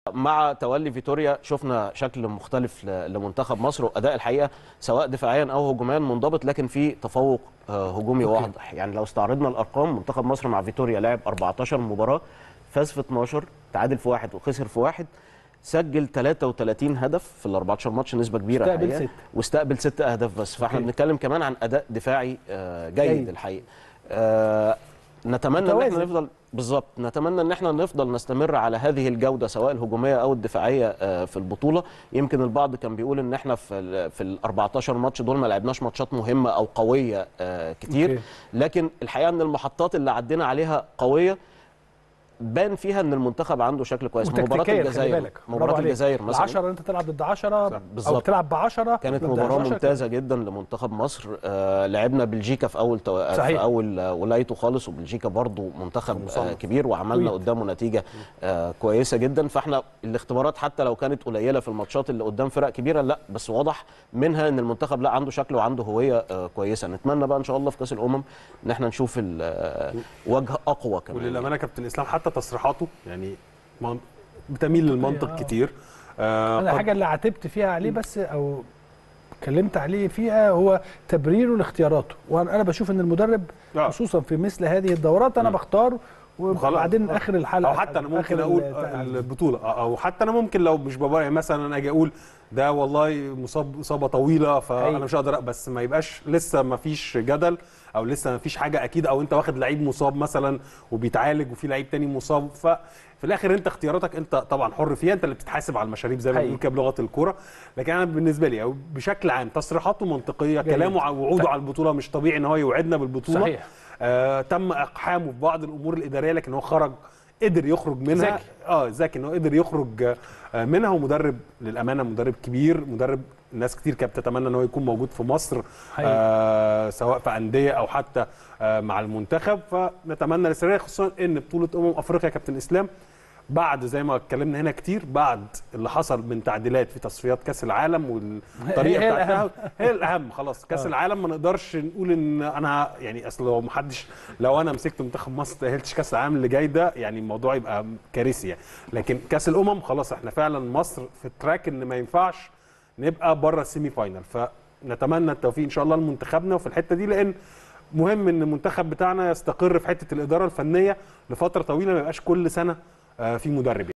مع تولي فيتوريا شفنا شكل مختلف ل- لمنتخب مصر واداء الحقيقه سواء دفاعيا او هجوميا منضبط لكن في تفوق آه، هجومي واضح يعني لو استعرضنا الارقام منتخب مصر مع فيتوريا لعب 14 مباراه فاز في 12 تعادل في واحد وخسر في واحد سجل 33 هدف في ال 14 ماتش نسبه كبيره استقبل الحقيقة. ستة. واستقبل ست اهداف بس فاحنا أوكي. بنتكلم كمان عن اداء دفاعي آه، جيد, جيد. جيد. الحقيقه آه، نتمنى ان متوازن. احنا نفضل بالظبط نتمنى ان احنا نفضل نستمر على هذه الجوده سواء الهجوميه او الدفاعيه آه، في البطوله يمكن البعض كان بيقول ان احنا في ال في ال 14 ماتش دول ما لعبناش ماتشات مهمه او قويه آه، كتير أوكي. لكن الحقيقه ان المحطات اللي عدينا عليها قويه بان فيها ان المنتخب عنده شكل كويس مباراه وتكتيكيا خلي الجزائر بالك مباراه الجزائر مثلا 10 انت تلعب ضد 10 او بالظبط. تلعب ب 10 كانت ضد مباراة 11 ممتازة جدا لمنتخب مصر آه لعبنا بلجيكا في أول تو... صحيح. في أول آه، ولايته خالص وبلجيكا برضو منتخب آه كبير وعملنا كويت. قدامه نتيجة آه كويسة جدا فاحنا الاختبارات حتى لو كانت قليلة في الماتشات اللي قدام فرق كبيرة لا بس واضح منها ان المنتخب لا عنده شكل وعنده هوية آه كويسة نتمنى بقى ان شاء الله في كأس الأمم ان احنا نشوف ال- آه، وجه أقوى كمان وللامانه كابتن اسلام حتى تصريحاته يعني من- بتميل للمنطق آه. كتير آه انا قد- الحاجه اللي عاتبت فيها عليه بس او اتكلمت عليه فيها هو تبريره لاختياراته وانا أنا بشوف ان المدرب آه. خصوصا في مثل هذه الدورات انا بختار وبعدين آه. اخر الحلقه او حتى انا ممكن آخر اقول البتاع. البطوله او حتى انا ممكن لو مش بابا يعني مثلا انا اجي اقول ده والله مصاب اصابه طويله فانا أيوة. مش هقدر بس ما يبقاش لسه ما فيش جدل او لسه ما فيش حاجه اكيد او انت واخد لعيب مصاب مثلا وبيتعالج وفي لعيب تاني مصاب ففي الاخر انت اختياراتك انت طبعا حر فيها انت اللي بتتحاسب على المشاريب زي ما حقيقي. بنقول كده بلغه الكوره لكن انا بالنسبه لي او بشكل عام تصريحاته منطقيه جيد. كلامه ع- وعوده على البطوله مش طبيعي ان هو يوعدنا بالبطوله صحيح. آه تم اقحامه في بعض الامور الاداريه لكن هو خرج قدر يخرج منها ذكي. اه ذكي ان هو قدر يخرج آه منها ومدرب للامانه مدرب كبير مدرب ناس كتير كانت بتتمنى ان هو يكون موجود في مصر حقيقي. آه سواء في انديه او حتى آه مع المنتخب فنتمنى الاستمراريه خصوصا ان بطوله امم افريقيا يا كابتن اسلام بعد زي ما اتكلمنا هنا كتير بعد اللي حصل من تعديلات في تصفيات كاس العالم والطريقه هي بتاعتها الأهم. هي الاهم خلاص كاس آه. العالم ما نقدرش نقول ان انا يعني اصل لو ما حدش لو انا مسكت منتخب مصر تاهلتش كاس العالم اللي جاي ده يعني الموضوع يبقى كارثي يعني لكن كاس الامم خلاص احنا فعلا مصر في التراك ان ما ينفعش نبقى بره السيمي فاينال فنتمنى التوفيق ان شاء الله لمنتخبنا وفي الحته دي لان مهم ان المنتخب بتاعنا يستقر في حته الاداره الفنيه لفتره طويله ما يبقاش كل سنه آه، في مدرب